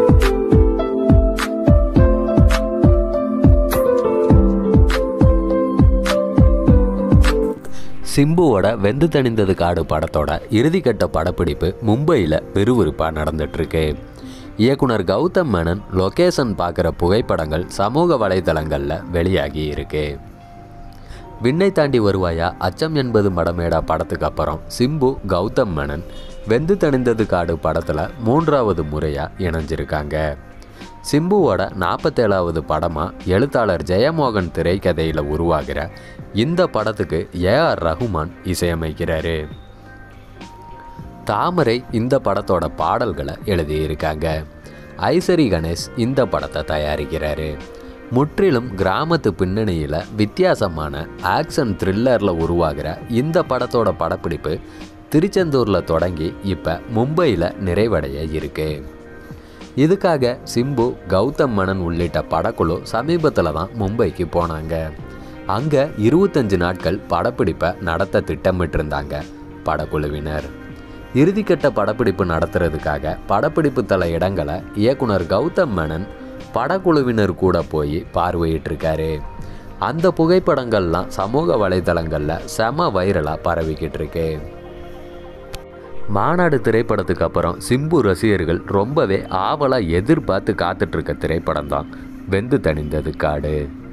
சிம்புவோட வெந்து தணிந்தது காடு படத்தோட இறுதிக்கட்ட படப்பிடிப்பு மும்பையில் விறுவிறுப்பாக நடந்துட்டுருக்கு இயக்குனர் கௌதம் மேனன் லொகேஷன் பார்க்குற புகைப்படங்கள் சமூக வலைதளங்களில் வெளியாகி இருக்கு விண்ணை தாண்டி வருவாயா அச்சம் என்பது மடமேடா படத்துக்கு அப்புறம் சிம்பு கௌதம் மேனன் வெந்து தணிந்தது காடு படத்தில் மூன்றாவது முறையாக இணைஞ்சிருக்காங்க சிம்புவோட நாற்பத்தேழாவது படமாக எழுத்தாளர் ஜெயமோகன் திரைக்கதையில் உருவாகிற இந்த படத்துக்கு ஏஆர் ரகுமான் இசையமைக்கிறாரு தாமரை இந்த படத்தோட பாடல்களை எழுதியிருக்காங்க ஐசரி கணேஷ் இந்த படத்தை தயாரிக்கிறாரு முற்றிலும் கிராமத்து பின்னணியில் வித்தியாசமான ஆக்ஷன் த்ரில்லரில் உருவாகிற இந்த படத்தோட படப்பிடிப்பு திருச்செந்தூரில் தொடங்கி இப்போ மும்பையில் நிறைவடைய இருக்கு இதுக்காக சிம்பு கௌதம் மணன் உள்ளிட்ட படக்குழு சமீபத்தில் தான் மும்பைக்கு போனாங்க அங்கே இருபத்தஞ்சு நாட்கள் படப்பிடிப்பை நடத்த திட்டமிட்டிருந்தாங்க படக்குழுவினர் இறுதிக்கட்ட படப்பிடிப்பு நடத்துறதுக்காக படப்பிடிப்பு தல இடங்களை இயக்குனர் கௌதம் மேனன் படக்குழுவினர் கூட போய் பார்வையிட்டிருக்காரு அந்த புகைப்படங்கள்லாம் சமூக வலைதளங்களில் செம வைரலாக பரவிக்கிட்டு இருக்கு மாநாடு திரைப்படத்துக்கு அப்புறம் சிம்பு ரசிகர்கள் ரொம்பவே ஆவலாக எதிர்பார்த்து காத்துட்ருக்க திரைப்படம் தான் வெந்து தணிந்தது காடு